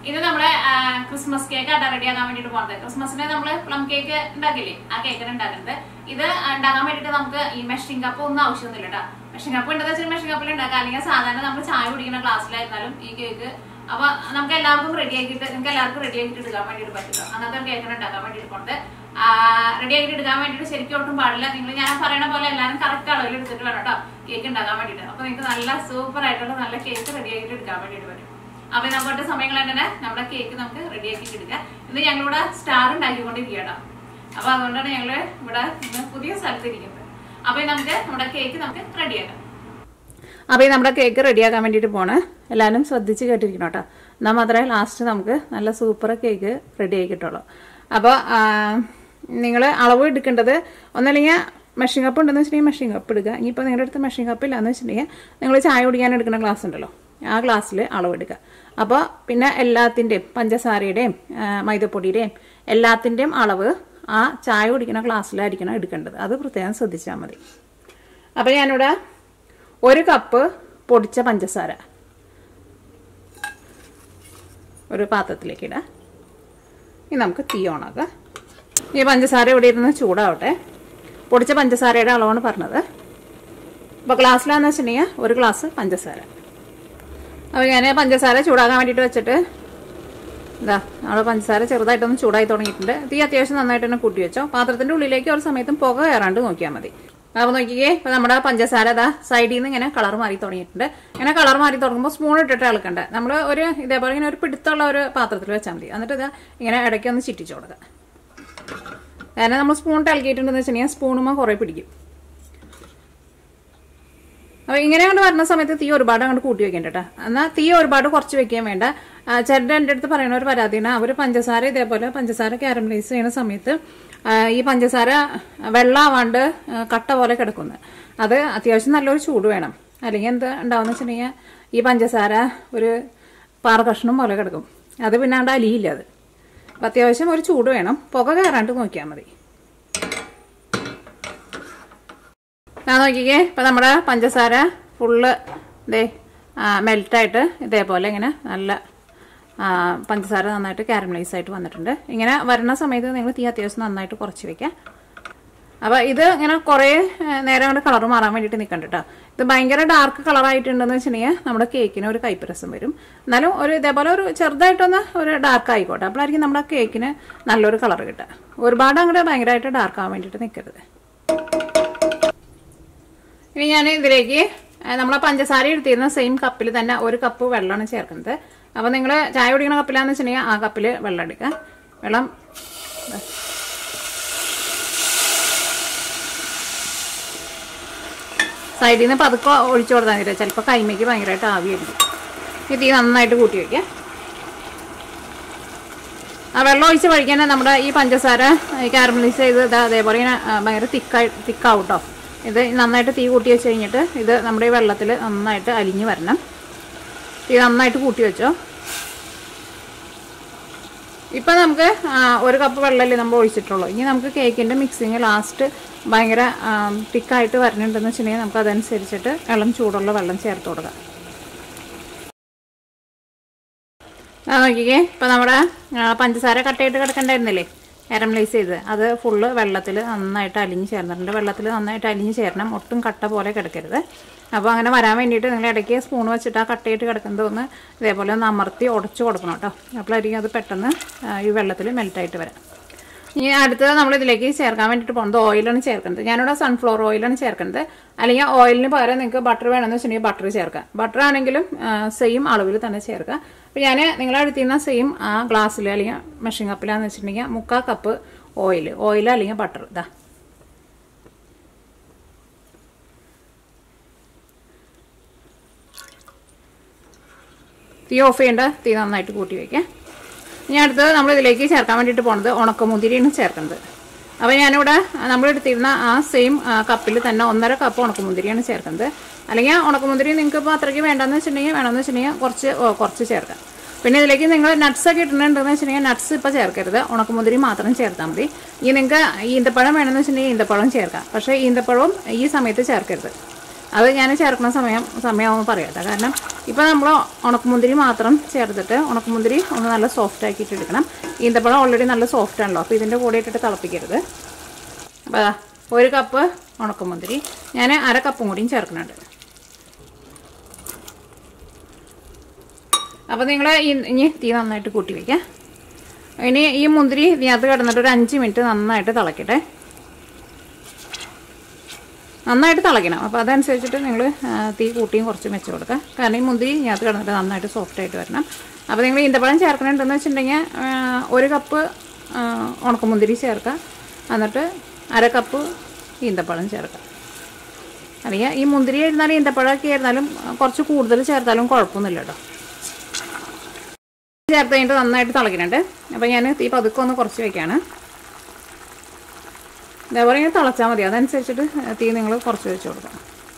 ഇത് നമ്മള് ആ, ക്രിസ്മസ് കേക്ക് ആട്ടാ റെഡി ആക്കാൻ വേണ്ടിട്ട് പോകുന്നത് ക്രിസ്മസിന് നമ്മള് പ്ലം കേക്ക് ഉണ്ടാക്കില്ലേ ആ കേക്കിന് ഉണ്ടാക്കുന്നത് ഇത് ഉണ്ടാക്കാൻ വേണ്ടിട്ട് നമുക്ക് ഈ മെഷീൻ കപ്പ് ഒന്നും ആവശ്യമൊന്നുമില്ല കേട്ടോ മെഷീൻ കപ്പ് ഉണ്ടെന്ന് വെച്ചാൽ മെഷീൻ കപ്പിൽ ഉണ്ടാക്കാം അല്ലെങ്കിൽ സാധാരണ നമ്മൾ ചായ കുടിക്കുന്ന ഗ്ലാസ്സിലായിരുന്നാലും ഈ കേക്ക് അപ്പൊ നമുക്ക് എല്ലാവർക്കും റെഡി ആക്കിയിട്ട് നിങ്ങൾക്ക് എല്ലാവർക്കും റെഡി ആക്കിയിട്ട് എടുക്കാൻ വേണ്ടിയിട്ട് പറ്റില്ല അങ്ങനത്തെ ഒരു കേക്കിന് ഉണ്ടാക്കാൻ വേണ്ടിയിട്ട് പോകുന്നത് റെഡി ആക്കിയിട്ട് എടുക്കാൻ വേണ്ടിയിട്ട് ശരിക്കും ഒട്ടും പാടില്ല നിങ്ങൾ ഞാൻ പറയണ പോലെ എല്ലാവരും കറക്റ്റ് അളവിൽ എടുത്തിട്ട് വേണം കേട്ടോ കേക്ക് ഉണ്ടാക്കാൻ വേണ്ടിയിട്ട് അപ്പൊ നിങ്ങൾക്ക് നല്ല സൂപ്പർ ആയിട്ടുള്ള നല്ല കേക്ക് റെഡി ആക്കിയിട്ട് എടുക്കാൻ വേണ്ടിയിട്ട് പറ്റും അപ്പൊ നമ്മുടെ സമയങ്ങൾ തന്നെ നമ്മുടെ കേക്ക് നമുക്ക് റെഡി ആക്കിയിട്ട് എടുക്കാം ഇന്ന് ഞങ്ങളിവിടെ സ്റ്റാർ ഉണ്ടാക്കിക്കൊണ്ടിരിക്കുക കേട്ടോ അപ്പൊ അതുകൊണ്ടാണ് ഞങ്ങള് ഇവിടെ ഇന്ന് പുതിയ സ്ഥലത്ത് ഇരിക്കുന്നത് അപ്പൊ ഇനി നമുക്ക് നമ്മുടെ കേക്ക് നമുക്ക് റെഡിയാക്കാം അപ്പോൾ ഈ നമ്മുടെ കേക്ക് റെഡിയാക്കാൻ വേണ്ടിയിട്ട് പോണ് എല്ലാവരും ശ്രദ്ധിച്ച് കേട്ടിരിക്കണം കേട്ടോ എന്നാൽ മാത്രമേ ലാസ്റ്റ് നമുക്ക് നല്ല സൂപ്പർ കേക്ക് റെഡി ആയി കിട്ടുള്ളൂ അപ്പോൾ നിങ്ങൾ അളവ് എടുക്കേണ്ടത് ഒന്നല്ലെങ്കിൽ മെഷീൻ കപ്പ് ഉണ്ടെന്ന് വെച്ചിട്ടുണ്ടെങ്കിൽ മെഷീൻ കപ്പ് എടുക്കുക ഇനിയിപ്പോൾ നിങ്ങളുടെ അടുത്ത് മെഷീൻ കപ്പ് ഇല്ലാന്ന് വെച്ചിട്ടുണ്ടെങ്കിൽ നിങ്ങൾ ചായ കുടിക്കാൻ എടുക്കുന്ന ഗ്ലാസ് ഉണ്ടല്ലോ ആ ഗ്ലാസ്സിൽ അളവ് എടുക്കുക അപ്പോൾ പിന്നെ എല്ലാത്തിൻ്റെയും പഞ്ചസാരയുടെയും ആ, മൈദപ്പൊടിയുടെയും എല്ലാത്തിൻ്റെയും അളവ് ആ ചായ കുടിക്കുന്ന ഗ്ലാസ്സിലായിരിക്കണം എടുക്കേണ്ടത് അത് പ്രത്യേകം ശ്രദ്ധിച്ചാൽ മതി അപ്പോൾ ഞാനിവിടെ ഒരു കപ്പ് പൊടിച്ച പഞ്ചസാര ഒരു പാത്രത്തിലേക്ക് ഇടാം ഇനി നമുക്ക് തീ ഓണാക്കാം ഈ പഞ്ചസാര ഇവിടെ ഇരുന്ന് ചൂടാവട്ടെ പൊടിച്ച പഞ്ചസാരയുടെ അളവാണ് പറഞ്ഞത് അപ്പോൾ ഗ്ലാസ്സിലാന്ന് വെച്ചിട്ടുണ്ടെങ്കിൽ ഒരു ഗ്ലാസ് പഞ്ചസാര അപ്പോൾ ഞാൻ പഞ്ചസാര ചൂടാക്കാൻ വേണ്ടിയിട്ട് വെച്ചിട്ട് ഇതാ നമ്മുടെ പഞ്ചസാര ചെറുതായിട്ടൊന്ന് ചൂടായി തുടങ്ങിയിട്ടുണ്ട് തീ അത്യാവശ്യം നന്നായിട്ട് തന്നെ കൂട്ടി വെച്ചോ പാത്രത്തിന്റെ ഉള്ളിലേക്ക് ഒരു സമയത്തും പുക കയറാണ്ട് നോക്കിയാൽ മതി അപ്പോൾ നോക്കിക്കേ ഇപ്പൊ നമ്മുടെ പഞ്ചസാര ഇതാ സൈഡിൽ നിന്ന് ഇങ്ങനെ കളർ മാറി തുടങ്ങിയിട്ടുണ്ട് ഇങ്ങനെ കളർ മാറി തുടങ്ങുമ്പോൾ സ്പൂൺ ഇട്ടിട്ട് ഇളക്കണ്ട നമ്മൾ ഒരു ഇതേപോലെ ഇങ്ങനെ ഒരു പിടുത്തമുള്ള ഒരു പാത്രത്തിൽ വെച്ചാൽ മതി എന്നിട്ട് ഇതാ ഇങ്ങനെ ഇടയ്ക്ക് ഒന്ന് ചിറ്റിച്ചു കൊടുക്കുക കാരണം നമ്മൾ സ്പൂൺ ഇളക്കിയിട്ടുണ്ടെന്ന് വെച്ചിട്ടുണ്ടെങ്കിൽ സ്പൂണുമ്പോൾ കുറേ പിടിക്കും അപ്പൊ ഇങ്ങനെ കൊണ്ട് വരുന്ന സമയത്ത് തീ ഒരുപാട് അങ്ങോട്ട് കൂട്ടി വെക്കണ്ട കേട്ടോ എന്നാൽ തീ ഒരുപാട് കുറച്ച് വെക്കാൻ വേണ്ട ആ, ചേട്ടൻ്റെ എൻ്റെ അടുത്ത് പറയുന്ന ഒരു പരാതിയാണ് അവർ പഞ്ചസാര ഇതേപോലെ പഞ്ചസാര കാരമലൈസ് ചെയ്യുന്ന സമയത്ത് ആ, ഈ പഞ്ചസാര വെള്ളമാവാണ്ട് ആ, കട്ട പോലെ കിടക്കുന്നു അത് അത്യാവശ്യം നല്ലൊരു ചൂട് വേണം അല്ലെങ്കിൽ എന്ത് ഉണ്ടാവുന്ന വെച്ചിട്ടുണ്ടെങ്കിൽ ഈ പഞ്ചസാര ഒരു പാറ കഷ്ണം പോലെ കിടക്കും അത് പിന്നെ അവിടെ അലിയില്ല അത് അപ്പം അത്യാവശ്യം ഒരു ചൂട് വേണം പുക കയറാണ്ട് നോക്കിയാൽ മതി ഞാൻ നോക്കിക്കേ ഇപ്പം നമ്മുടെ പഞ്ചസാര ഫുള്ള് ഇതേ മെൽറ്റായിട്ട് ഇതേപോലെ ഇങ്ങനെ നല്ല ആ, പഞ്ചസാര നന്നായിട്ട് കാരമലൈസ് ആയിട്ട് വന്നിട്ടുണ്ട് ഇങ്ങനെ വരുന്ന സമയത്ത് നിങ്ങൾ തീ അത്യാവശ്യം നന്നായിട്ട് കുറച്ച് വെക്കാം അപ്പോൾ ഇത് ഇങ്ങനെ കുറേ ആ, നേരം കൊണ്ട് കളർ മാറാൻ വേണ്ടിയിട്ട് നിൽക്കണ്ട കേട്ടോ ഇത് ഭയങ്കര ഡാർക്ക് കളറായിട്ടുണ്ടെന്ന് വെച്ചിട്ടുണ്ടെങ്കിൽ നമ്മുടെ കേക്കിന് ഒരു കൈപ്പരസം വരും എന്നാലും ഒരു ഇതേപോലെ ഒരു ചെറുതായിട്ടൊന്ന് ഒരു ഡാർക്ക് ആയിക്കോട്ടെ അപ്പോഴായിരിക്കും നമ്മുടെ കേക്കിന് നല്ലൊരു കളർ കിട്ടുക ഒരുപാട് അങ്ങോട്ട് ഭയങ്കരമായിട്ട് ഡാർക്ക് ആവാൻ വേണ്ടിയിട്ട് നിൽക്കരുത് ഇനി ഞാൻ ഇതിലേക്ക് ഏഹ്, നമ്മളെ പഞ്ചസാര എടുത്തിരുന്ന സെയിം കപ്പിൽ തന്നെ ഒരു കപ്പ് വെള്ളമാണ് ചേർക്കുന്നത് അപ്പോൾ നിങ്ങൾ ചായ കുടിക്കുന്ന കപ്പിലാന്ന് വെച്ചിട്ടുണ്ടെങ്കിൽ ആ കപ്പിൽ വെള്ളം എടുക്കുക വെള്ളം ദാ. സൈഡിൽ നിന്ന് പതുക്കെ ഒഴിച്ചു കൊടുത്താൽ മതി ചിലപ്പോൾ കൈമയ്ക്ക് ഭയങ്കരമായിട്ട് ആവിയായിരിക്കും ഈ തീ നന്നായിട്ട് കൂട്ടി വയ്ക്കുക ആ വെള്ളം ഒഴിച്ച് കഴിക്കാൻ നമ്മുടെ ഈ പഞ്ചസാര കാരമലൈസ് ചെയ്ത് ഇത് അതേപോലെ ഇങ്ങനെ ആ, ഭയങ്കര തിക്കായി തിക്കാവും കേട്ടോ ഇത് നന്നായിട്ട് തീ കൂട്ടി വെച്ച് കഴിഞ്ഞിട്ട് ഇത് നമ്മുടെ ഈ വെള്ളത്തിൽ നന്നായിട്ട് അലിഞ്ഞ് വരണം തീ നന്നായിട്ട് കൂട്ടി വെച്ചോ ഇപ്പം നമുക്ക് ആ, ഒരു കപ്പ് വെള്ളമല്ലേ നമ്മൾ ഒഴിച്ചിട്ടുള്ളൂ ഇനി നമുക്ക് കേക്കിൻ്റെ മിക്സിങ് ലാസ്റ്റ് ഭയങ്കര തിക്കായിട്ട് വരണുണ്ടെന്ന് വെച്ചിട്ടുണ്ടെങ്കിൽ നമുക്ക് അതനുസരിച്ചിട്ട് വെള്ളം ചൂടുള്ള വെള്ളം ചേർത്ത് കൊടുക്കാം ആ നോക്കിക്കേ ഇപ്പം നമ്മുടെ ആ, പഞ്ചസാര കട്ടയിട്ട് കിടക്കണ്ടായിരുന്നില്ലേ കാരമലൈസ് ചെയ്ത് അത് ഫുള്ള് വെള്ളത്തിൽ നന്നായിട്ട് അലിഞ്ഞ് ചേർന്നിട്ടുണ്ട് വെള്ളത്തിൽ നന്നായിട്ട് അലിഞ്ഞ് ചേരണം ഒട്ടും കട്ട പോലെ കിടക്കരുത് അപ്പോൾ അങ്ങനെ വരാൻ വേണ്ടിയിട്ട് നിങ്ങൾ ഇടയ്ക്ക് സ്പൂൺ വെച്ചിട്ട് ആ കട്ടയിട്ട് കിടക്കുന്നത് ഒന്ന് ഇതേപോലെ ഒന്ന് അമർത്തി ഉടച്ചു കൊടുക്കണം കേട്ടോ അപ്പോഴായിരിക്കും അത് പെട്ടെന്ന് ആ, ഈ വെള്ളത്തിൽ മെൽറ്റായിട്ട് വരാം ഇനി അടുത്തത് നമ്മൾ ഇതിലേക്ക് ചേർക്കാൻ വേണ്ടിയിട്ട് പോകുന്നത് ഓയിലാണ് ചേർക്കുന്നത് ഞാനിവിടെ സൺഫ്ലവർ ഓയിലാണ് ചേർക്കുന്നത് അല്ലെങ്കിൽ ഓയിലിന് പകരം നിങ്ങൾക്ക് ബട്ടർ വേണമെന്ന് വെച്ചിട്ടുണ്ടെങ്കിൽ ബട്ടർ ചേർക്കാം ബട്ടർ ആണെങ്കിലും സെയിം അളവിൽ തന്നെ ചേർക്കുക അപ്പോൾ ഞാൻ നിങ്ങളെ അടുത്തിരുന്ന സെയിം ആ ഗ്ലാസ്സിൽ അല്ലെങ്കിൽ മെഷീൻ കപ്പിലാന്ന് വെച്ചിട്ടുണ്ടെങ്കിൽ മുക്കാൽ കപ്പ് ഓയിൽ ഓയിൽ അല്ലെങ്കിൽ ബട്ടർ ഇതാ തീ ഓഫ് ചെയ്യേണ്ട തീ നന്നായിട്ട് കൂട്ടി വയ്ക്കാം ഇനി അടുത്തത് നമ്മൾ ഇതിലേക്ക് ചേർക്കാൻ വേണ്ടിയിട്ട് പോണത് ഉണക്കമുന്തിരിയാണ് ചേർക്കുന്നത് അപ്പോൾ ഞാനിവിടെ നമ്മൾ എടുത്തിരുന്ന ആ സെയിം കപ്പിൽ തന്നെ ഒന്നര കപ്പ് ഉണക്കമുന്തിരിയാണ് ചേർക്കുന്നത് അല്ലെങ്കിൽ ഉണക്കമുന്തിരി നിങ്ങൾക്ക് ഇപ്പോൾ അത്രയ്ക്ക് വേണ്ടെന്ന് വെച്ചിട്ടുണ്ടെങ്കിൽ വേണമെന്ന് വെച്ചിട്ടുണ്ടെങ്കിൽ കുറച്ച് ഓ, കുറച്ച് ചേർക്കാം പിന്നെ ഇതിലേക്ക് നിങ്ങൾ നട്ട്സ് ഒക്കെ ഇട്ടിട്ടുണ്ടെന്ന് വെച്ചിട്ടുണ്ടെങ്കിൽ നട്ട്സ് ഇപ്പോൾ ചേർക്കരുത് ഉണക്കമുന്തിരി മാത്രം ചേർത്താൽ മതി ഈ നിങ്ങൾക്ക് ഈന്തപ്പഴം വേണമെന്ന് വെച്ചിട്ടുണ്ടെങ്കിൽ ഈന്തപ്പഴം ചേർക്കാം പക്ഷേ ഈന്തപ്പഴവും ഈ സമയത്ത് ചേർക്കരുത് അത് ഞാൻ ചേർക്കുന്ന സമയം സമയമാകുമ്പോൾ പറയാം കേട്ടോ കാരണം ഇപ്പോൾ നമ്മൾ ഉണക്കമുന്തിരി മാത്രം ചേർത്തിട്ട് ഉണക്കമുന്തിരി ഒന്ന് നല്ല സോഫ്റ്റ് ആക്കിയിട്ട് എടുക്കണം ഈന്തപ്പഴം ഓൾറെഡി നല്ല സോഫ്റ്റ് ആണല്ലോ അപ്പോൾ ഇതിൻ്റെ കൂടെ ഇട്ടിട്ട് തിളപ്പിക്കരുത് അപ്പോൾ അതാ ഒരു കപ്പ് ഉണക്കമുന്തിരി ഞാൻ അര കപ്പും കൂടിയും ചേർക്കുന്നുണ്ട് അപ്പോൾ നിങ്ങൾ ഇനി തീ നന്നായിട്ട് കൂട്ടി വയ്ക്കാം ഇനി ഈ മുന്തിരി ഇതിനകത്ത് കിടന്നിട്ട് ഒരു അഞ്ച് മിനിറ്റ് നന്നായിട്ട് തിളക്കട്ടെ നന്നായിട്ട് തിളയ്ക്കണം അപ്പോൾ അതനുസരിച്ചിട്ട് നിങ്ങൾ തീ കൂട്ടിയും കുറച്ച് വെച്ച് കൊടുക്കുക കാരണം ഈ മുന്തിരി ഇതിനകത്ത് കിടന്നിട്ട് നന്നായിട്ട് സോഫ്റ്റ് ആയിട്ട് വരണം അപ്പോൾ നിങ്ങൾ ഈന്തപ്പഴം ചേർക്കണുണ്ടെന്ന് വെച്ചിട്ടുണ്ടെങ്കിൽ ആ, ഒരു കപ്പ് ആ, ഉണക്കമുന്തിരി ചേർക്കുക എന്നിട്ട് അര കപ്പ് ഈന്തപ്പഴം ചേർക്കുക അല്ലെങ്കിൽ ഈ മുന്തിരി ആയിരുന്നാലും ഈന്തപ്പഴമൊക്കെ ആയിരുന്നാലും ആ, കുറച്ച് കൂടുതൽ ചേർത്താലും കുഴപ്പമൊന്നുമില്ല കേട്ടോ ചേർത്ത് കഴിഞ്ഞിട്ട് നന്നായിട്ട് തിളയ്ക്കുന്നുണ്ട് അപ്പോൾ ഞാൻ തീ പതുക്കെ ഒന്ന് കുറച്ച് വയ്ക്കുകയാണ് ഇതേപോലെ ഇങ്ങനെ തിളച്ചാൽ മതി അതനുസരിച്ചിട്ട് തീ നിങ്ങൾ കുറച്ച് വെച്ച് കൊടുക്കാം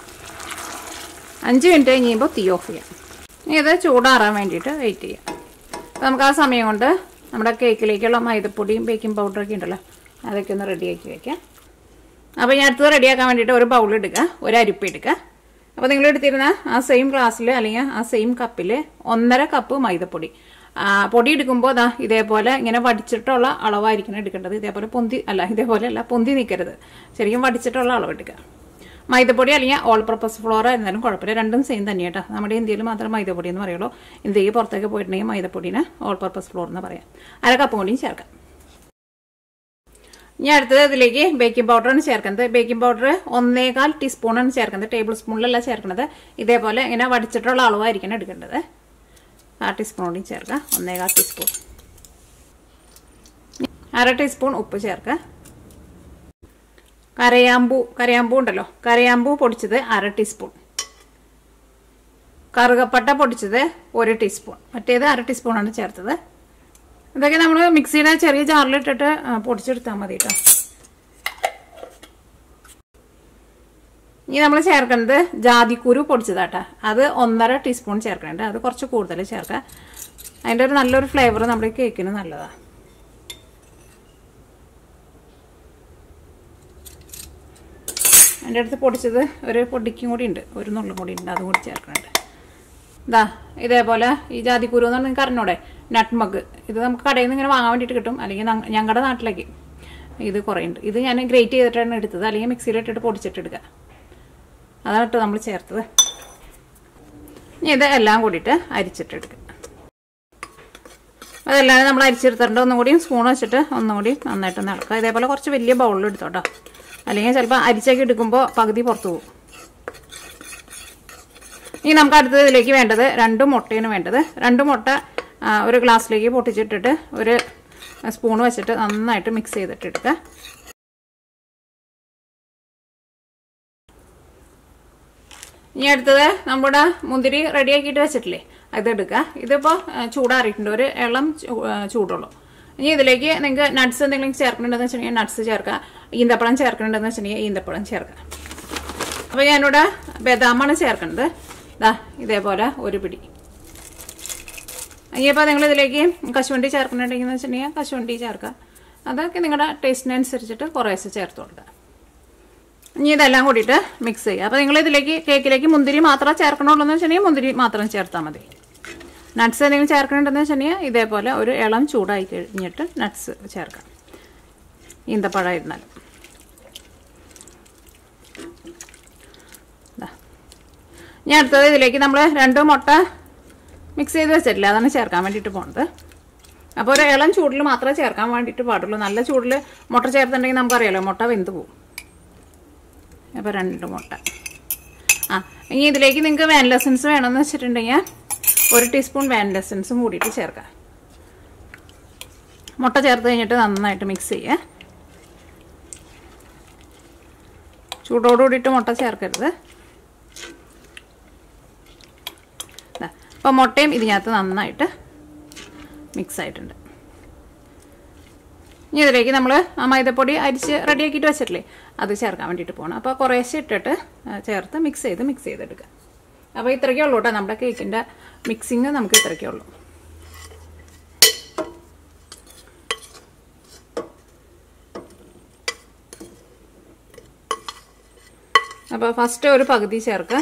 അഞ്ച് മിനിറ്റ് കഴിയുമ്പോൾ തീ ഓഫ് ചെയ്യാം ഇനി ഇത് ചൂടാറാൻ വേണ്ടിയിട്ട് വെയിറ്റ് ചെയ്യാം അപ്പോൾ നമുക്ക് ആ സമയം കൊണ്ട് നമ്മുടെ കേക്കിലേക്കുള്ള മൈദപ്പൊടിയും ബേക്കിംഗ് പൗഡറൊക്കെ ഉണ്ടല്ലോ അതൊക്കെ ഒന്ന് റെഡിയാക്കി വെക്കാം അപ്പോൾ ഞാൻ അടുത്തത് റെഡിയാക്കാൻ വേണ്ടിയിട്ട് ഒരു ബൗൾ എടുക്കുക ഒരു അരിപ്പ എടുക്കുക അപ്പോൾ നിങ്ങൾ എടുത്തിരുന്ന ആ സെയിം ഗ്ലാസ്സിൽ അല്ലെങ്കിൽ ആ സെയിം കപ്പിൽ ഒന്നര കപ്പ് മൈദപ്പൊടി ആ, പൊടി എടുക്കുമ്പോൾ ദാ ഇതേപോലെ ഇങ്ങനെ വടിച്ചിട്ടുള്ള അളവായിരിക്കണം എടുക്കേണ്ടത് ഇതേപോലെ പൊന്തി അല്ല ഇതേപോലെ അല്ല പൊന്തി നിൽക്കരുത് ശരിക്കും വടിച്ചിട്ടുള്ള അളവ് എടുക്കുക മൈദപ്പൊടി അല്ലെങ്കിൽ ഓൾ പർപ്പസ് ഫ്ലോർ ആയിരുന്നാലും കുഴപ്പമില്ല രണ്ടും സെയിം തന്നെ കേട്ടോ നമ്മുടെ ഇന്ത്യയിൽ മാത്രം മൈദപ്പൊടി എന്ന് പറയുള്ളൂ ഇന്ത്യയിൽ പുറത്തേക്ക് പോയിട്ടുണ്ടെങ്കിൽ മൈദപ്പൊടിനെ ഓൾ പർപ്പസ് ഫ്ലോർ എന്ന് പറയാം അര കപ്പും കൂടിയും ചേർക്കാം ഇനി അടുത്തത് ഇതിലേക്ക് ബേക്കിംഗ് പൗഡറാണ് ചേർക്കുന്നത് ബേക്കിംഗ് പൗഡർ ഒന്നേകാൽ ടീസ്പൂണാണ് ചേർക്കുന്നത് ടേബിൾ സ്പൂണിലല്ല ചേർക്കുന്നത് ഇതേപോലെ ഇങ്ങനെ വടിച്ചിട്ടുള്ള അളവായിരിക്കണം എടുക്കേണ്ടത് ആ ടീസ്പൂൺ കൂടി ചേർക്കുക ഒന്നേകാൽ ടീസ്പൂൺ അര ടീസ്പൂൺ ഉപ്പ് ചേർക്കുക കരയാമ്പൂ കരയാമ്പൂ ഉണ്ടല്ലോ കരയാമ്പൂ പൊടിച്ചത് അര ടീസ്പൂൺ കറുകപ്പട്ട പൊടിച്ചത് ഒരു ടീസ്പൂൺ മറ്റേത് അര ടീസ്പൂണാണ് ചേർത്തത് ഇതൊക്കെ നമ്മൾ മിക്സിയുടെ ചെറിയ ജാറിലിട്ടിട്ട് ആ, പൊടിച്ചെടുത്താൽ മതി കേട്ടോ ഇനി നമ്മൾ ചേർക്കുന്നത് ജാതിക്കുരു പൊടിച്ചതാട്ടാ അത് ഒന്നര ടീസ്പൂൺ ചേർക്കണുണ്ട് അത് കുറച്ച് കൂടുതൽ ചേർക്കുക അതിൻ്റെ ഒരു നല്ലൊരു ഫ്ലേവർ നമ്മുടെ കേക്കിന് നല്ലതാണ് എൻ്റെ അടുത്ത് പൊടിച്ചത് ഒരു പൊടിക്കും കൂടി ഉണ്ട് ഒരു നുള്ളും കൂടി ഉണ്ട് അതും കൂടി ചേർക്കുന്നുണ്ട് ഇതാ ഇതേപോലെ ഈ ജാതിക്കുരു എന്ന് പറഞ്ഞാൽ നിങ്ങൾക്ക് അറിഞ്ഞൂടെ നട്ട്മഗ് ഇത് നമുക്ക് കടയിൽ നിന്ന് ഇങ്ങനെ വാങ്ങാൻ വേണ്ടിയിട്ട് കിട്ടും അല്ലെങ്കിൽ ഞങ്ങ- ഞങ്ങളുടെ നാട്ടിലേക്ക് ഇത് കുറേ ഉണ്ട് ഇത് ഞാൻ ഗ്രേറ്റ് ചെയ്തിട്ടാണ് എടുത്തത് അല്ലെങ്കിൽ മിക്സിയിലിട്ടിട്ട് പൊടിച്ചിട്ട് എടുക്കുക അതാണ് കേട്ടോ നമ്മൾ ചേർത്തത് ഇനി ഇത് എല്ലാം കൂടിയിട്ട് അരിച്ചിട്ടെടുക്കുക അതെല്ലാം നമ്മൾ അരിച്ചെടുത്തിട്ടുണ്ട് ഒന്നും കൂടി സ്പൂൺ വെച്ചിട്ട് ഒന്നും കൂടി നന്നായിട്ട് ഒന്ന് ഇളക്കുക ഇതേപോലെ കുറച്ച് വലിയ ബൗളിൽ എടുത്തോട്ടോ അല്ലെങ്കിൽ ചിലപ്പോൾ അരിച്ചൊക്കെ എടുക്കുമ്പോൾ പകുതി പുറത്ത് പോകും ഇനി നമുക്ക് അടുത്തത് ഇതിലേക്ക് വേണ്ടത് രണ്ട് മുട്ടയാണ് വേണ്ടത് രണ്ട് മുട്ട ആ, ഒരു ഗ്ലാസ്സിലേക്ക് പൊട്ടിച്ചിട്ടിട്ട് ഒരു സ്പൂൺ വെച്ചിട്ട് നന്നായിട്ട് മിക്സ് ചെയ്തിട്ട് എടുക്കുക ഇനി അടുത്തത് നമ്മുടെ മുന്തിരി റെഡിയാക്കിയിട്ട് വെച്ചിട്ടില്ലേ അത് എടുക്കുക ഇതിപ്പോൾ ചൂടാറിയിട്ടുണ്ട് ഒരു ഇളം ചൂ- ആ, ചൂടുള്ളൂ ഇനി ഇതിലേക്ക് നിങ്ങൾക്ക് നട്ട്സ് എന്തെങ്കിലും ചേർക്കണമെന്ന് വെച്ചിട്ടുണ്ടെങ്കിൽ നട്ട്സ് ചേർക്കുക ഈന്തപ്പഴം ചേർക്കണമെന്ന് വെച്ചിട്ടുണ്ടെങ്കിൽ ഈന്തപ്പഴം ചേർക്കുക അപ്പോൾ ഞാനിവിടെ ബദാമാണ് ചേർക്കുന്നത് ദാ ഇതേപോലെ ഒരു പിടി ഇനിയിപ്പോൾ നിങ്ങൾ ഇതിലേക്ക് കശുവണ്ടി ചേർക്കുന്നുണ്ടെങ്കിൽ വെച്ചിട്ടുണ്ടെങ്കിൽ കശുവണ്ടി ചേർക്കുക അതൊക്കെ നിങ്ങളുടെ ടേസ്റ്റിനനുസരിച്ചിട്ട് കുറേശ്ശെ ചേർത്ത് കൊടുക്കുക ഇനി ഇതെല്ലാം കൂടിയിട്ട് മിക്സ് ചെയ്യുക അപ്പോൾ നിങ്ങൾ ഇതിലേക്ക് കേക്കിലേക്ക് മുന്തിരി മാത്രം ചേർക്കണുള്ളൂ എന്ന് വെച്ചിട്ടുണ്ടെങ്കിൽ മുന്തിരി മാത്രം ചേർത്താൽ മതി നട്ട്സ് എന്തെങ്കിലും ചേർക്കണുണ്ടെന്ന് വെച്ചിട്ടുണ്ടെങ്കിൽ ഇതേപോലെ ഒരു ഇളം ചൂടായി കഴിഞ്ഞിട്ട് നട്ട്സ് ചേർക്കാം ഈന്തപ്പഴമായിരുന്നാലും ദാ. ഇനി അടുത്തത് ഇതിലേക്ക് നമ്മൾ രണ്ട് മുട്ട മിക്സ് ചെയ്ത് വെച്ചിട്ടില്ല അതാണ് ചേർക്കാൻ വേണ്ടിയിട്ട് പോണത് അപ്പോൾ ഒരു ഇളം ചൂടിൽ മാത്രമേ ചേർക്കാൻ വേണ്ടിയിട്ട് പാടുള്ളൂ നല്ല ചൂടിൽ മുട്ട ചേർത്തിട്ടുണ്ടെങ്കിൽ നമുക്കറിയാലോ മുട്ട വെന്ത് പോകും അപ്പോൾ രണ്ട് മുട്ട ആ ഇനി ഇതിലേക്ക് നിങ്ങൾക്ക് വാനില എസൻസ് വേണമെന്ന് വെച്ചിട്ടുണ്ടെങ്കിൽ ഒരു ടീസ്പൂൺ വാനില എസൻസും കൂടിയിട്ട് ചേർക്കാം മുട്ട ചേർത്ത് കഴിഞ്ഞിട്ട് നന്നായിട്ട് മിക്സ് ചെയ്യുക ചൂടോട് കൂടിയിട്ട് മുട്ട ചേർക്കരുത് ദാ, അപ്പോൾ മുട്ടയും ഇതിനകത്ത് നന്നായിട്ട് മിക്സ് ആയിട്ടുണ്ട് ഇനി ഇതിലേക്ക് നമ്മൾ ആ മൈദപ്പൊടി അരിച്ച് റെഡിയാക്കിയിട്ട് വെച്ചിട്ടില്ലേ അത് ചേർക്കാൻ വേണ്ടിയിട്ട് പോകണം അപ്പോൾ കുറേശ്ശെ ഇട്ടിട്ട് ആ, ചേർത്ത് മിക്സ് ചെയ്ത് മിക്സ് ചെയ്തെടുക്കുക അപ്പോൾ ഇത്രയ്ക്കേ ഉള്ളൂ കേട്ടോ നമ്മുടെ കേക്കിൻ്റെ മിക്സിങ് നമുക്ക് ഇത്രയ്ക്കേ ഉള്ളൂ അപ്പോൾ ഫസ്റ്റ് ഒരു പകുതി ചേർക്കുക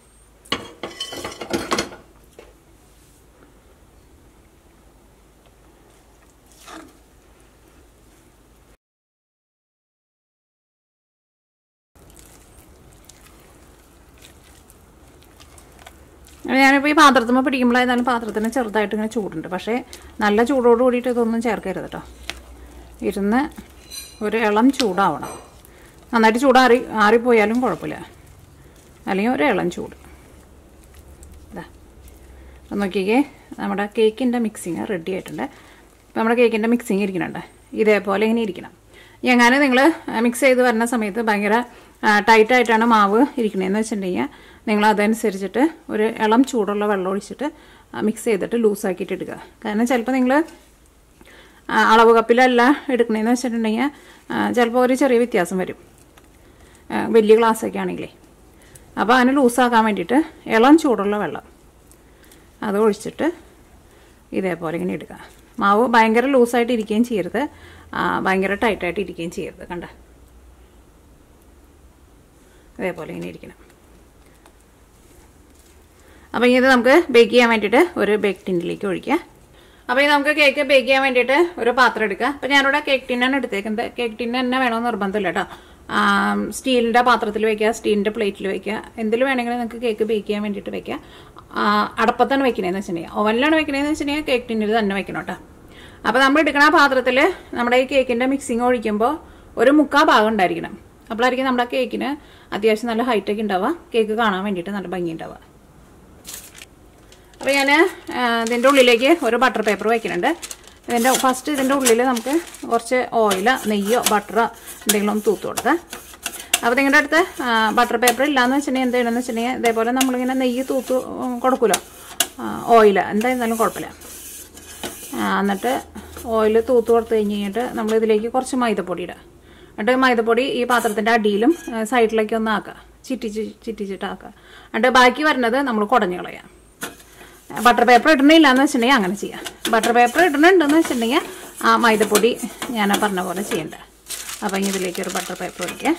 ഞാനിപ്പോൾ ഈ പാത്രത്തുമ്പോൾ പിടിക്കുമ്പോൾ ഏതായാലും പാത്രത്തിന് ചെറുതായിട്ട് ഇങ്ങനെ ചൂടുണ്ട് പക്ഷേ നല്ല ചൂടോട് കൂടിയിട്ട് ഇതൊന്നും ചേർക്കരുത് കേട്ടോ ഇരുന്ന് ഒരു ഇളം ചൂടാവണം നന്നായിട്ട് ചൂടാറി ആറിപ്പോയാലും കുഴപ്പമില്ല അല്ലെങ്കിൽ ഒരു ഇളം ചൂട് ഇതാ അപ്പം നോക്കിക്കേ നമ്മുടെ കേക്കിൻ്റെ മിക്സിങ് റെഡി ആയിട്ടുണ്ട് അപ്പോൾ നമ്മുടെ കേക്കിൻ്റെ മിക്സിങ് ഇരിക്കുന്നുണ്ട് ഇതേപോലെ ഇങ്ങനെ ഇരിക്കണം എങ്ങനെ നിങ്ങൾ മിക്സ് ചെയ്ത് വരുന്ന സമയത്ത് ഭയങ്കര ടൈറ്റായിട്ടാണ് മാവ് ഇരിക്കണതെന്ന് വെച്ചിട്ടുണ്ടെങ്കിൽ നിങ്ങൾ അതനുസരിച്ചിട്ട് ഒരു ഇളം ചൂടുള്ള വെള്ളം ഒഴിച്ചിട്ട് മിക്സ് ചെയ്തിട്ട് ലൂസാക്കിയിട്ട് എടുക്കുക കാരണം ചിലപ്പോൾ നിങ്ങൾ അളവ് കപ്പിലല്ല എടുക്കണതെന്ന് വെച്ചിട്ടുണ്ടെങ്കിൽ ചിലപ്പോൾ ഒരു ചെറിയ വ്യത്യാസം വരും ആ, വലിയ ഗ്ലാസ്സൊക്കെ ആണെങ്കിലേ അപ്പോൾ അതിന് ലൂസാക്കാൻ വേണ്ടിയിട്ട് ഇളം ചൂടുള്ള വെള്ളം അത് ഒഴിച്ചിട്ട് ഇതേപോലെ ഇങ്ങനെ എടുക്കുക മാവ് ഭയങ്കര ലൂസായിട്ട് ഇരിക്കുകയും ചെയ്യരുത് ആ, ഭയങ്കര ടൈറ്റായിട്ട് ഇരിക്കുകയും ചെയ്യരുത് കണ്ട ഇതേപോലെ ഇങ്ങനെ ഇരിക്കണം അപ്പോൾ ഇത് നമുക്ക് ബേക്ക് ചെയ്യാൻ വേണ്ടിയിട്ട് ഒരു ബേക്ക് ടിന്നിലേക്ക് ഒഴിക്കാം അപ്പോൾ ഇത് നമുക്ക് കേക്ക് ബേക്ക് ചെയ്യാൻ വേണ്ടിയിട്ട് ഒരു പാത്രം എടുക്കുക അപ്പോൾ ഞാനിവിടെ കേക്ക് ടിന്നാണ് എടുത്തേക്കുന്നത് കേക്ക് ടിന്ന് തന്നെ വേണമെന്ന് നിർബന്ധമില്ല കേട്ടോ സ്റ്റീലിൻ്റെ പാത്രത്തിൽ വെക്കുക സ്റ്റീലിൻ്റെ പ്ലേറ്റിൽ വെക്കുക എന്തിൽ വേണമെങ്കിലും നിങ്ങൾക്ക് കേക്ക് ബേക്ക് ചെയ്യാൻ വേണ്ടിയിട്ട് വെക്കുക ആ, അടപ്പത്താണ് വെക്കണേന്ന് വെച്ചിട്ടുണ്ടെങ്കിൽ ഓവനിലാണ് വെക്കണേന്ന് വെച്ചിട്ടുണ്ടെങ്കിൽ കേക്ക് ടിന്നിൽ തന്നെ വെക്കണം കേട്ടോ അപ്പോൾ നമ്മൾ എടുക്കണ ആ പാത്രത്തിൽ നമ്മുടെ ഈ കേക്കിൻ്റെ മിക്സിങ് ഒഴിക്കുമ്പോൾ ഒരു മുക്കാ ഭാഗം ഉണ്ടായിരിക്കണം അപ്പോഴായിരിക്കും നമ്മുടെ കേക്കിന് അത്യാവശ്യം നല്ല ഹൈറ്റൊക്കെ ഉണ്ടാവുക കേക്ക് കാണാൻ വേണ്ടിയിട്ട് നല്ല ഭംഗി ഉണ്ടാവുക അപ്പോൾ ഞാൻ ഇതിൻ്റെ ഉള്ളിലേക്ക് ഒരു ബട്ടർ പേപ്പർ വയ്ക്കുന്നുണ്ട് ഇതിൻ്റെ ഫസ്റ്റ് ഇതിൻ്റെ ഉള്ളിൽ നമുക്ക് കുറച്ച് ഓയിലോ നെയ്യോ ബട്ടറോ എന്തെങ്കിലും ഒന്ന് തൂത്ത് കൊടുക്കാം അപ്പോൾ നിങ്ങളുടെ അടുത്ത് ബട്ടർ പേപ്പർ ഇല്ലയെന്ന് വെച്ചിട്ടുണ്ടെങ്കിൽ എന്ത് ചെയ്യണമെന്ന് വെച്ചിട്ടുണ്ടെങ്കിൽ ഇതേപോലെ നമ്മളിങ്ങനെ നെയ്യ് തൂത്ത് കൊടുക്കുമല്ലോ ഓയിൽ എന്തായിരുന്നാലും കുഴപ്പമില്ല ആ, എന്നിട്ട് ഓയിൽ തൂത്ത് കൊടുത്തു കഴിഞ്ഞ് കഴിഞ്ഞിട്ട് നമ്മൾ ഇതിലേക്ക് കുറച്ച് മൈദപ്പൊടി ഇടുക എന്നിട്ട് മൈദപ്പൊടി ഈ പാത്രത്തിൻ്റെ അടിയിലും ആ, സൈഡിലേക്ക് ഒന്ന് ആക്കുക ചിറ്റിച്ച് ചിറ്റിച്ചിട്ട് ആക്കുക എന്നിട്ട് ബാക്കി വരുന്നത് നമ്മൾ കുടഞ്ഞു കളയാം ബട്ടർ പേപ്പർ ഇടണില്ല എന്ന് വെച്ചിട്ടുണ്ടെങ്കിൽ അങ്ങനെ ചെയ്യാം ബട്ടർ പേപ്പർ ഇടണുണ്ടെന്ന് വെച്ചിട്ടുണ്ടെങ്കിൽ ആ മൈദപ്പൊടി ഞാൻ ആ പറഞ്ഞ പോലെ ചെയ്യണ്ട അപ്പം ഇനി ഇതിലേക്ക് ഒരു ബട്ടർ പേപ്പർ ഒഴിക്കുക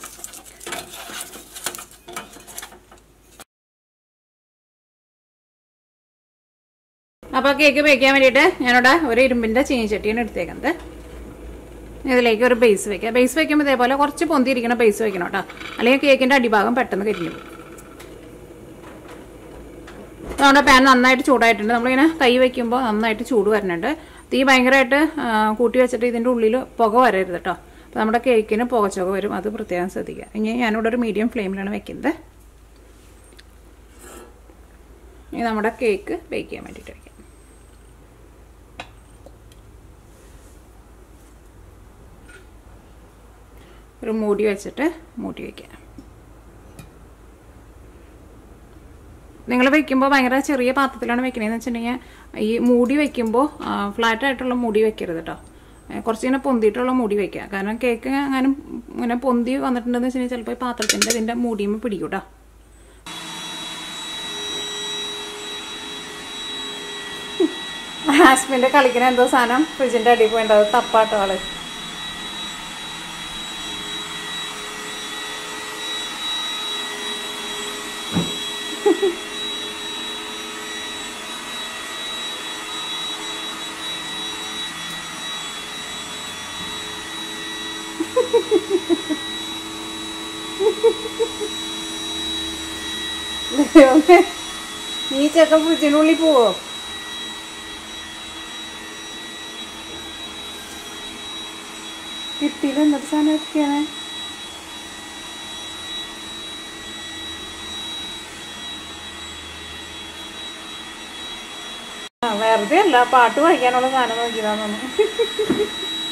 അപ്പോൾ കേക്ക് ബേക്കാൻ വേണ്ടിയിട്ട് ഞാനിവിടെ ഒരു ഇരുമ്പിൻ്റെ ചീനിച്ചട്ടിയാണ് എടുത്തേക്കുന്നത് ഇതിലേക്ക് ഒരു ബേസ് വെക്കുക ബേസ് വെക്കുമ്പോൾ ഇതേപോലെ കുറച്ച് പൊന്തിയിരിക്കുന്ന ബേസ് വെക്കണം കേട്ടോ അല്ലെങ്കിൽ കേക്കിൻ്റെ അടിഭാഗം പെട്ടെന്ന് കരിഞ്ഞു പോകും നമ്മുടെ പാൻ നന്നായിട്ട് ചൂടായിട്ടുണ്ട് നമ്മളിങ്ങനെ കൈ വയ്ക്കുമ്പോൾ നന്നായിട്ട് ചൂട് വരുന്നുണ്ട് തീ ഭയങ്കരമായിട്ട് ആ, കൂട്ടി വെച്ചിട്ട് ഇതിൻ്റെ ഉള്ളിൽ പുക വരരുത് കേട്ടോ അപ്പോൾ നമ്മുടെ കേക്കിന് പുകച്ചുക വരും അത് പ്രത്യേകം ശ്രദ്ധിക്കുക ഇനി ഞാനിവിടെ ഒരു മീഡിയം ഫ്ലെയിമിലാണ് വെക്കുന്നത് ഇനി നമ്മുടെ കേക്ക് ബേക്ക് ചെയ്യാൻ വേണ്ടിയിട്ട് വയ്ക്കാം ഒരു മൂടി വെച്ചിട്ട് മൂടി വയ്ക്കാം നിങ്ങൾ വെക്കുമ്പോൾ ഭയങ്കര ചെറിയ പാത്രത്തിലാണ് വെക്കണതെന്ന് വെച്ചിട്ടുണ്ടെങ്കിൽ ഈ മൂടി വെക്കുമ്പോൾ ഫ്ലാറ്റ് ആയിട്ടുള്ള മൂടി വെക്കരുത് കേട്ടോ ഏ, കുറച്ച് ഇങ്ങനെ പൊന്തിയിട്ടുള്ള മൂടി വെക്കുക കാരണം കേക്ക് അങ്ങനെ ഇങ്ങനെ പൊന്തി വന്നിട്ടുണ്ടെന്ന് വെച്ചിട്ടുണ്ടെങ്കിൽ ചിലപ്പോൾ ഈ പാത്രത്തിൻ്റെ ഇതിൻ്റെ മൂടിയുമ്പോൾ പിടിക്കും കേട്ടോ ഹാസ്മിൻ്റെ കളിക്കുന്ന എന്തോ സാധനം ഫ്രിഡ്ജിൻ്റെ അടിയിൽ പോയിട്ടുണ്ട് അത് തപ്പാട്ടോ ആള് ദൈവമേ, നീ ചെക്കൻ ഫ്രിഡ്ജിനുള്ളിൽ പോവോ കിട്ടിയില്ല എന്തൊരു സാധനം ഒക്കെയാണ് ആ വെറുതെ അല്ല പാട്ട് വായിക്കാനുള്ള സാധനം നോക്കിയതാന്ന് തോന്നുന്നു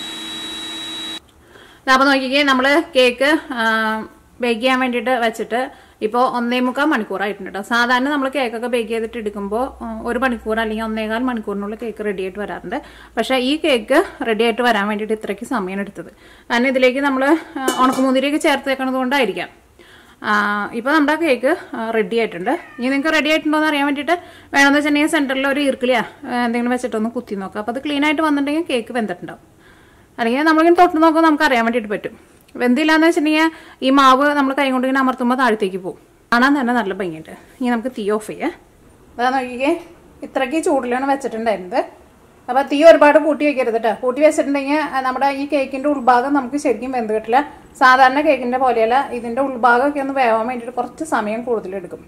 അപ്പോൾ നോക്കിക്കേ നമ്മൾ കേക്ക് ബേക്ക് ചെയ്യാൻ വേണ്ടിയിട്ട് വെച്ചിട്ട് ഇപ്പോൾ ഒന്നേ മുക്കാൽ മണിക്കൂറായിട്ടുണ്ട് കേട്ടോ സാധാരണ നമ്മൾ കേക്കൊക്കെ ബേക്ക് ചെയ്തിട്ട് എടുക്കുമ്പോൾ ഉം, ഒരു മണിക്കൂർ അല്ലെങ്കിൽ ഒന്നേകാൽ മണിക്കൂറിനുള്ളിൽ കേക്ക് റെഡി ആയിട്ട് വരാറുണ്ട് പക്ഷേ ഈ കേക്ക് റെഡി ആയിട്ട് വരാൻ വേണ്ടിയിട്ട് ഇത്രയ്ക്ക് സമയം എടുത്തത് കാരണം ഇതിലേക്ക് നമ്മൾ ഉണക്കമുന്തിരിയൊക്കെ ചേർത്ത് വെക്കണത് കൊണ്ടായിരിക്കാം ഇപ്പോൾ നമ്മുടെ കേക്ക് റെഡി ആയിട്ടുണ്ട് ഇനി നിങ്ങൾക്ക് റെഡി ആയിട്ടുണ്ടോ എന്ന് അറിയാൻ വേണ്ടിയിട്ട് വേണമെന്ന് വെച്ചിട്ടുണ്ടെങ്കിൽ സെൻറ്ററിൽ ഒരു ഈർക്കിളിയാ എന്തെങ്കിലും വെച്ചിട്ടൊന്ന് കുത്തി നോക്കുക അപ്പോൾ അത് ക്ലീൻ ആയിട്ട് വന്നിട്ടുണ്ടെങ്കിൽ കേക്ക് വെന്തിട്ടുണ്ടാവും അല്ലെങ്കിൽ നമ്മളിങ്ങനെ തൊട്ട് നോക്കുമ്പോൾ നമുക്ക് അറിയാൻ വേണ്ടിയിട്ട് പറ്റും വെന്തില്ലാന്ന് വെച്ചിട്ടുണ്ടെങ്കിൽ ഈ മാവ് നമ്മൾ കൈ കൊണ്ട് ഇങ്ങനെ അമർത്തുമ്പോൾ താഴത്തേക്ക് പോകും കാണാൻ തന്നെ നല്ല ഭംഗിയുണ്ട് ഇനി നമുക്ക് തീ ഓഫ് ചെയ്യാം അതാ നോക്കിക്കേ ഇത്രയ്ക്ക് ചൂടിലാണ് വെച്ചിട്ടുണ്ടായിരുന്നത് അപ്പോൾ തീ ഒരുപാട് കൂട്ടി വെക്കരുത് കേട്ടോ കൂട്ടി വെച്ചിട്ടുണ്ടെങ്കിൽ ആ, നമ്മുടെ ഈ കേക്കിൻ്റെ ഉൾഭാഗം നമുക്ക് ശരിക്കും വെന്ത് കിട്ടില്ല സാധാരണ കേക്കിൻ്റെ പോലെയല്ല ഇതിൻ്റെ ഉൾഭാഗമൊക്കെ ഒന്ന് വേവാൻ വേണ്ടിയിട്ട് കുറച്ച് സമയം കൂടുതലെടുക്കും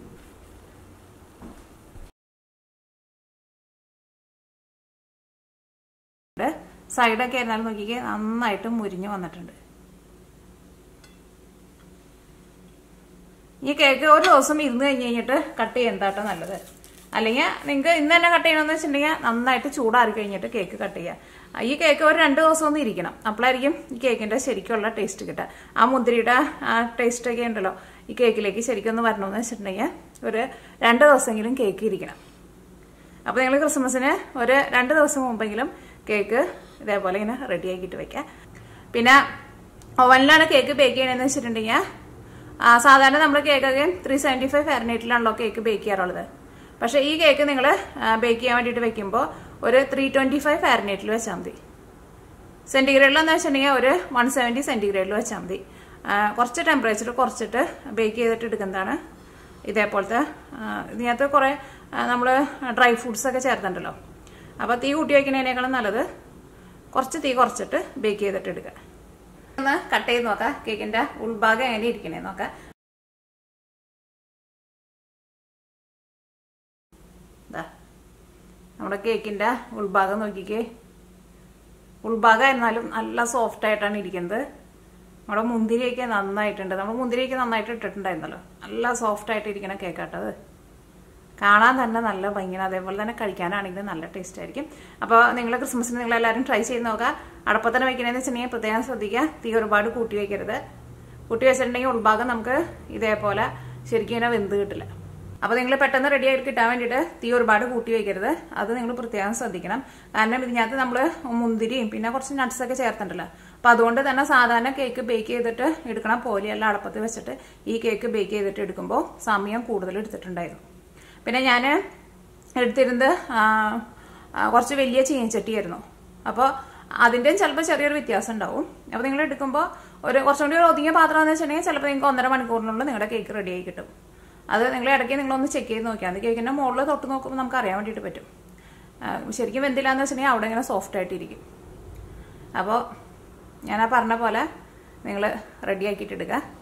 സൈഡൊക്കെ ആയിരുന്നാലും നോക്കിക്കേ നന്നായിട്ട് മുരിഞ്ഞ് വന്നിട്ടുണ്ട് ഈ കേക്ക് ഒരു ദിവസം ഇരുന്ന് കഴിഞ്ഞ് കഴിഞ്ഞിട്ട് കട്ട് ചെയ്യുന്നതാട്ടോ നല്ലത് അല്ലെങ്കിൽ നിങ്ങൾക്ക് ഇന്ന് തന്നെ കട്ട് ചെയ്യണമെന്ന് വെച്ചിട്ടുണ്ടെങ്കിൽ നന്നായിട്ട് ചൂടാറി കഴിഞ്ഞിട്ട് കേക്ക് കട്ട് ചെയ്യുക ഈ കേക്ക് ഒരു രണ്ട് ദിവസം ഒന്ന് ഇരിക്കണം അപ്പോഴായിരിക്കും ഈ കേക്കിന്റെ ശരിക്കുള്ള ടേസ്റ്റ് കിട്ടുക ആ മുന്തിരിയുടെ ആ ടേസ്റ്റ് ഒക്കെ ഉണ്ടല്ലോ ഈ കേക്കിലേക്ക് ശരിക്കും ഒന്ന് വരണമെന്ന് വെച്ചിട്ടുണ്ടെങ്കിൽ ഒരു രണ്ട് ദിവസമെങ്കിലും കേക്ക് ഇരിക്കണം അപ്പോൾ നിങ്ങൾ ക്രിസ്മസിന് ഒരു രണ്ട് ദിവസം മുമ്പെങ്കിലും കേക്ക് ഇതേപോലെ ഇങ്ങനെ റെഡി ആക്കിയിട്ട് വെക്കാം പിന്നെ ഓവനിലാണ് കേക്ക് ബേക്ക് ചെയ്യണമെന്ന് വെച്ചിട്ടുണ്ടെങ്കിൽ ആ, സാധാരണ നമ്മൾ കേക്കൊക്കെ ത്രീ സെവൻറ്റി ഫൈവ് ഫെയറിനേറ്റിലാണല്ലോ കേക്ക് ബേക്ക് ചെയ്യാറുള്ളത് പക്ഷേ ഈ കേക്ക് നിങ്ങൾ ബേക്ക് ചെയ്യാൻ വേണ്ടിയിട്ട് വെക്കുമ്പോൾ ഒരു ത്രീ ട്വൻറ്റി ഫൈവ് ഫെയറിനേറ്റിൽ വെച്ചാൽ മതി സെൻറ്റിഗ്രേഡിലെന്ന് വെച്ചിട്ടുണ്ടെങ്കിൽ ഒരു വൺ സെവൻറ്റി സെൻറ്റിഗ്രേഡിൽ വെച്ചാൽ മതി ആ, കുറച്ച് ടെമ്പറേച്ചർ കുറച്ചിട്ട് ബേക്ക് ചെയ്തിട്ട് എടുക്കുന്നതാണ് ഇതേപോലത്തെ ആ, ഇതിനകത്ത് കുറേ നമ്മൾ ഡ്രൈ ഫ്രൂട്ട്സ് ഒക്കെ ചേർത്തിട്ടുണ്ടല്ലോ അപ്പോൾ തീ കൂട്ടി വയ്ക്കുന്നതിനേക്കാളും നല്ലത് കുറച്ച് തീ കുറച്ചിട്ട് ബേക്ക് ചെയ്തിട്ട് എടുക്കുക ഒന്ന് കട്ട് ചെയ്ത് നോക്കാം കേക്കിന്റെ ഉൾഭാഗം എങ്ങനെ ഇരിക്കണേ നോക്കാം ദാ, നമ്മുടെ കേക്കിന്റെ ഉൾഭാഗം നോക്കിക്കേ ഉൾഭാഗം ആയിരുന്നാലും നല്ല സോഫ്റ്റ് ആയിട്ടാണ് ഇരിക്കുന്നത് നമ്മുടെ മുന്തിരിയൊക്കെ നന്നായിട്ടുണ്ട് നമ്മൾ മുന്തിരിയൊക്കെ നന്നായിട്ട് ഇട്ടിട്ടുണ്ടായിരുന്നല്ലോ നല്ല സോഫ്റ്റ് ആയിട്ട് ഇരിക്കുന്ന കേക്കാട്ടത് കാണാൻ തന്നെ നല്ല ഭംഗിയാണ് അതേപോലെ തന്നെ കഴിക്കാനാണെങ്കിലും നല്ല ടേസ്റ്റ് ആയിരിക്കും അപ്പോൾ നിങ്ങൾ ക്രിസ്മസിന് നിങ്ങൾ എല്ലാവരും ട്രൈ ചെയ്ത് നോക്കുക അടപ്പത്തന്നെ വെക്കണമെന്ന് വെച്ചിട്ടുണ്ടെങ്കിൽ പ്രത്യേകം ശ്രദ്ധിക്കുക തീ ഒരുപാട് കൂട്ടി വയ്ക്കരുത് കൂട്ടി വെച്ചിട്ടുണ്ടെങ്കിൽ ഉൾഭാഗം നമുക്ക് ഇതേപോലെ ശരിക്കും ഇങ്ങനെ വെന്ത് കിട്ടില്ല അപ്പോൾ നിങ്ങൾ പെട്ടെന്ന് റെഡി ആയിട്ട് കിട്ടാൻ വേണ്ടിയിട്ട് തീ ഒരുപാട് കൂട്ടി വയ്ക്കരുത് അത് നിങ്ങൾ പ്രത്യേകം ശ്രദ്ധിക്കണം കാരണം ഇതിനകത്ത് നമ്മൾ മുന്തിരിയും പിന്നെ കുറച്ച് നട്ട്സ് ഒക്കെ ചേർത്തിട്ടുണ്ടല്ലോ അപ്പോൾ അതുകൊണ്ട് തന്നെ സാധാരണ കേക്ക് ബേക്ക് ചെയ്തിട്ട് എടുക്കണ പോലെയല്ല അടപ്പത്ത് വെച്ചിട്ട് ഈ കേക്ക് ബേക്ക് ചെയ്തിട്ട് എടുക്കുമ്പോൾ സമയം കൂടുതൽ എടുത്തിട്ടുണ്ടായിരുന്നു പിന്നെ ഞാൻ എടുത്തിരുന്നത് ആ, ആ, കുറച്ച് വലിയ ചീനച്ചട്ടിയായിരുന്നു അപ്പോൾ അതിൻ്റെയും ചിലപ്പോൾ ചെറിയൊരു വ്യത്യാസം ഉണ്ടാവും അപ്പോൾ നിങ്ങൾ എടുക്കുമ്പോൾ ഒരു കുറച്ചും കൂടി ഒരു ഒതുങ്ങിയ പാത്രം എന്ന് വെച്ചിട്ടുണ്ടെങ്കിൽ ചിലപ്പോൾ നിങ്ങൾക്ക് ഒന്നര മണിക്കൂറിനുള്ളിൽ നിങ്ങളുടെ കേക്ക് റെഡിയായി കിട്ടും അത് നിങ്ങൾ ഇടയ്ക്ക് നിങ്ങളൊന്ന് ചെക്ക് ചെയ്ത് നോക്കിയാൽ മതി കേക്കിൻ്റെ മുകളിൽ തൊട്ട് നോക്കുമ്പോൾ നമുക്ക് അറിയാൻ വേണ്ടിയിട്ട് പറ്റും ആ, ശരിക്കും വെന്തില്ലാന്ന് വെച്ചിട്ടുണ്ടെങ്കിൽ അവിടെ ഇങ്ങനെ സോഫ്റ്റ് ആയിട്ടിരിക്കും അപ്പോൾ ഞാൻ ആ പറഞ്ഞ പോലെ നിങ്ങൾ റെഡിയാക്കിയിട്ട് എടുക്കുക